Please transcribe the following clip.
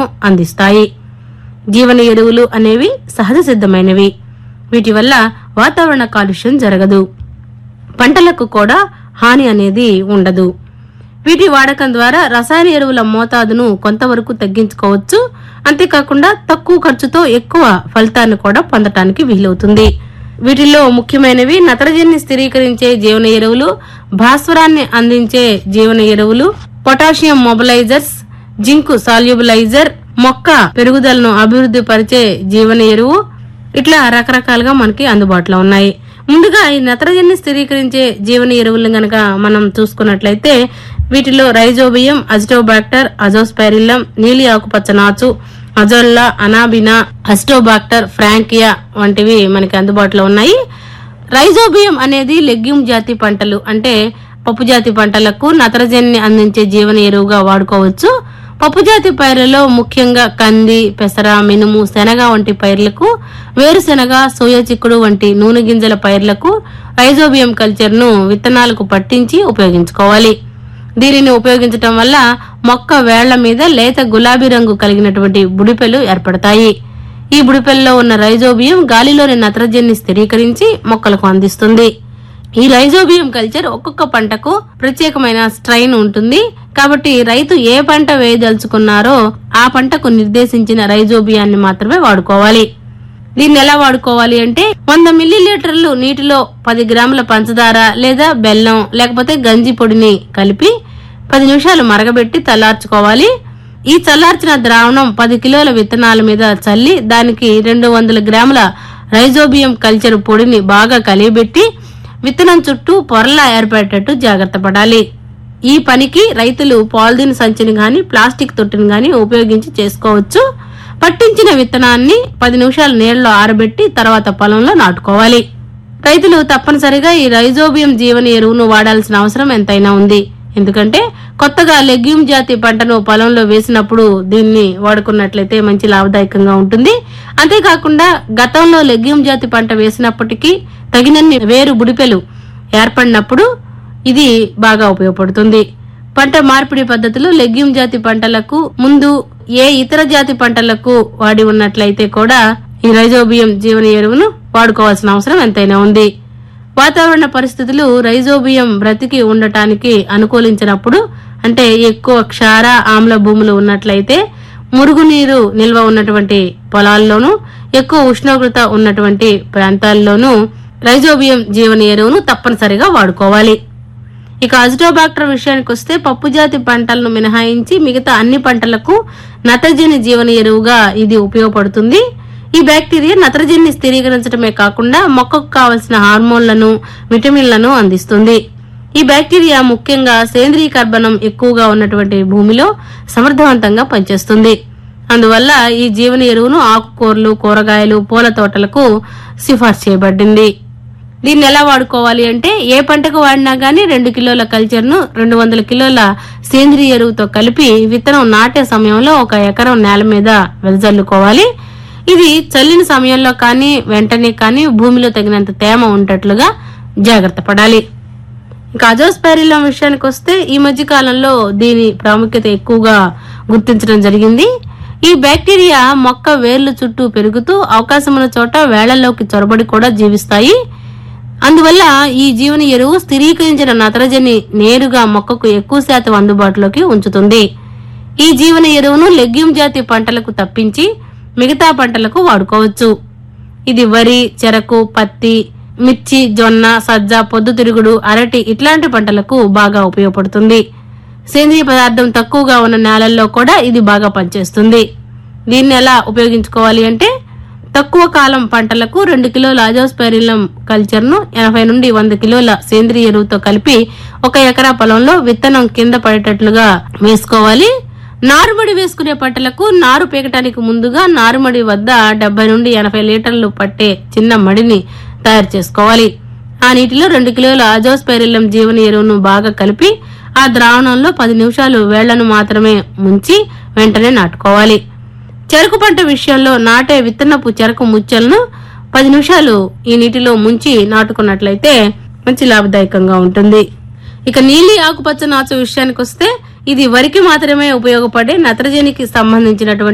అందిస్తాయి జీవన ఎరువులు అనేవి సహజ సిద్ధమైనవి వీటి వల్ల వాతావరణ కాలుష్యం జరగదు పంటలకు కూడా హాని అనేది ఉండదు వీటి వాడకం ద్వారా రసాయన ఎరువుల మోతాదును కొంతవరకు తగ్గించుకోవచ్చు అంతేకాకుండా తక్కువ ఖర్చుతో ఎక్కువ ఫలితాన్ని కూడా పొందటానికి వీలవుతుంది వీటిల్లో ముఖ్యమైనవి నత్రజనిని స్థిరీకరించే జీవన ఎరువులు భాస్వరాన్ని అందించే జీవన ఎరువులు పొటాషియం మొబలైజర్స్ జింక్ సాల్యుబలైజర్ మొక్క పెరుగుదలను అభివృద్ధి పరిచే జీవన ఎరువు ఇట్లా రకరకాలుగా మనకి అందుబాటులో ఉన్నాయి ముందుగా ఈ నత్రజనిని స్థిరీకరించే జీవన ఎరువులను గనక మనం చూసుకున్నట్లయితే వీటిలో రైజోబియం అజిటోబాక్టర్ అజోస్పైరిల్లం నీలి ఆకుపచ్చ నాచు అజోల్లా అనాబినా అస్టోబాక్టర్ ఫ్రాంకియా వంటివి మనకి అందుబాటులో ఉన్నాయి రైజోబియం అనేది లెగ్యూమ్ జాతి పంటలు అంటే పప్పు జాతి పంటలకు నత్రజనిని అందించే జీవన ఎరువుగా వాడుకోవచ్చు పప్పు జాతి పైర్లలో ముఖ్యంగా కంది పెసర మినుము శనగ వంటి పైర్లకు వేరుశెనగ సోయా చిక్కుడు వంటి నూనె గింజల పైర్లకు రైజోబియం కల్చర్ ను విత్తనాలకు పట్టించి ఉపయోగించుకోవాలి దీనిని ఉపయోగించటం వల్ల మొక్క వేళ్ల మీద లేత గులాబీ రంగు కలిగినటువంటి బుడిపెలు ఏర్పడతాయి ఈ బుడిపెల్లో ఉన్న రైజోబియం గాలిలోని నత్రజనిని స్థిరీకరించి మొక్కలకు అందిస్తుంది ఈ రైజోబియం కల్చర్ ఒక్కొక్క పంటకు ప్రత్యేకమైన స్ట్రైన్ ఉంటుంది కాబట్టి రైతు ఏ పంట వేయదలుచుకున్నారో ఆ పంటకు నిర్దేశించిన రైజోబియాన్ని మాత్రమే వాడుకోవాలి దీన్ని ఎలా వాడుకోవాలి అంటే వంద మిల్లీలీటర్లు నీటిలో పది గ్రాముల పంచదార లేదా బెల్లం లేకపోతే గంజి పొడిని కలిపి పది నిమిషాలు మరగబెట్టి చల్లార్చుకోవాలి ఈ చల్లార్చిన ద్రావణం పది కిలోల విత్తనాల మీద చల్లి దానికి రెండు వందల గ్రాముల రైజోబియం కల్చర్ పొడిని బాగా కలియబెట్టి విత్తనం చుట్టూ పొరలా ఏర్పడేటట్టు జాగ్రత్త పడాలి ఈ పనికి రైతులు పాలిథిన్ సంచిని గాని ప్లాస్టిక్ తొట్టిని గాని ఉపయోగించి చేసుకోవచ్చు పట్టించిన విత్తనాన్ని పది నిమిషాలు నీళ్ళలో ఆరబెట్టి తర్వాత పొలంలో నాటుకోవాలి రైతులు తప్పనిసరిగా ఈ రైజోబియం జీవన ఎరువును వాడాల్సిన అవసరం ఎంతైనా ఉంది ఎందుకంటే కొత్తగా లెగ్యూమ్ జాతి పంటను పొలంలో వేసినప్పుడు దీన్ని వాడుకున్నట్లయితే మంచి లాభదాయకంగా ఉంటుంది అంతేకాకుండా గతంలో లెగ్యూమ్ జాతి పంట వేసినప్పటికీ తగినన్ని వేరు బుడిపెలు ఏర్పడినప్పుడు ఇది బాగా ఉపయోగపడుతుంది పంట మార్పిడి పద్ధతులు లెగ్యూమ్ జాతి పంటలకు ముందు ఏ ఇతర జాతి పంటలకు వాడి ఉన్నట్లయితే కూడా ఈ రైజోబియం జీవన ఎరువును వాడుకోవాల్సిన అవసరం ఎంతైనా ఉంది వాతావరణ పరిస్థితులు రైజోబియం బ్రతికి ఉండటానికి అనుకూలించినప్పుడు అంటే ఎక్కువ క్షార ఆమ్ల భూములు ఉన్నట్లయితే మురుగునీరు నిల్వ ఉన్నటువంటి పొలాల్లోనూ ఎక్కువ ఉష్ణోగ్రత ఉన్నటువంటి ప్రాంతాల్లోనూ రైజోబియం జీవన ఎరువును తప్పనిసరిగా వాడుకోవాలి ఇక అజిటోబాక్టర్ విషయానికి వస్తే పప్పు జాతి పంటలను మినహాయించి మిగతా అన్ని పంటలకు నత్రజని జీవన ఎరువుగా ఇది ఉపయోగపడుతుంది ఈ బ్యాక్టీరియా నత్రజనిని స్థిరీకరించడమే కాకుండా మొక్కకు కావలసిన హార్మోన్లను విటమిన్లను అందిస్తుంది ఈ బ్యాక్టీరియా ముఖ్యంగా సేంద్రీయ కర్బనం ఎక్కువగా ఉన్నటువంటి భూమిలో సమర్థవంతంగా పనిచేస్తుంది అందువల్ల ఈ జీవన ఎరువును ఆకుకూరలు కూరగాయలు పూల తోటలకు సిఫార్సు చేయబడింది దీన్ని ఎలా వాడుకోవాలి అంటే ఏ పంటకు వాడినా గానీ రెండు కిలోల కల్చర్ ను రెండు వందల కిలోల సేంద్రియ ఎరువుతో కలిపి విత్తనం నాటే సమయంలో ఒక ఎకరం నేల మీద వెదజల్లుకోవాలి ఇది చల్లిన సమయంలో కానీ వెంటనే కానీ భూమిలో తగినంత తేమ ఉండేట్లుగా జాగ్రత్త పడాలి ఇంకా అజోస్పైరిలం విషయానికి వస్తే ఈ మధ్య కాలంలో దీని ప్రాముఖ్యత ఎక్కువగా గుర్తించడం జరిగింది ఈ బ్యాక్టీరియా మొక్క వేర్లు చుట్టూ పెరుగుతూ అవకాశం ఉన్న చోట వేళ్లలోకి చొరబడి కూడా జీవిస్తాయి అందువల్ల ఈ జీవన ఎరువు స్థిరీకరించిన నత్రజని నేరుగా మొక్కకు ఎక్కువ శాతం అందుబాటులోకి ఉంచుతుంది ఈ జీవన ఎరువును లెగ్యూమ్ జాతి పంటలకు తప్పించి మిగతా పంటలకు వాడుకోవచ్చు ఇది వరి చెరకు పత్తి మిర్చి జొన్న సజ్జ పొద్దుతిరుగుడు అరటి ఇట్లాంటి పంటలకు బాగా ఉపయోగపడుతుంది సేంద్రియ పదార్థం తక్కువగా ఉన్న నేలల్లో కూడా ఇది బాగా పనిచేస్తుంది దీన్ని ఎలా ఉపయోగించుకోవాలి అంటే తక్కువ కాలం పంటలకు రెండు కిలోల అజోస్పెరిలం కల్చర్ ను ఎనభై నుండి వంద కిలోల సేంద్రియ ఎరువుతో కలిపి ఒక ఎకరా పొలంలో విత్తనం కింద పడేటట్లుగా వేసుకోవాలి నారుమడి వేసుకునే పంటలకు నారు పీకటానికి ముందుగా నారుమడి వద్ద డెబ్బై నుండి ఎనభై లీటర్లు పట్టే చిన్న మడిని తయారు చేసుకోవాలి ఆ నీటిలో రెండు కిలోల అజోస్పెరిలం జీవన ఎరువును బాగా కలిపి ఆ ద్రావణంలో పది నిమిషాలు వేళ్లను మాత్రమే ముంచి వెంటనే నాటుకోవాలి చెరకు పంట విషయంలో నాటే విత్తనపు చెరకు ముచ్చలను పది నిమిషాలు ఈ నీటిలో ముంచి నాటుకున్నట్లయితే మంచి లాభదాయకంగా ఉంటుంది ఇక నీలి ఆకుపచ్చ నాచు విషయానికి వస్తే ఇది వరికి మాత్రమే ఉపయోగపడే నత్రజనికి సంబంధించినటువంటి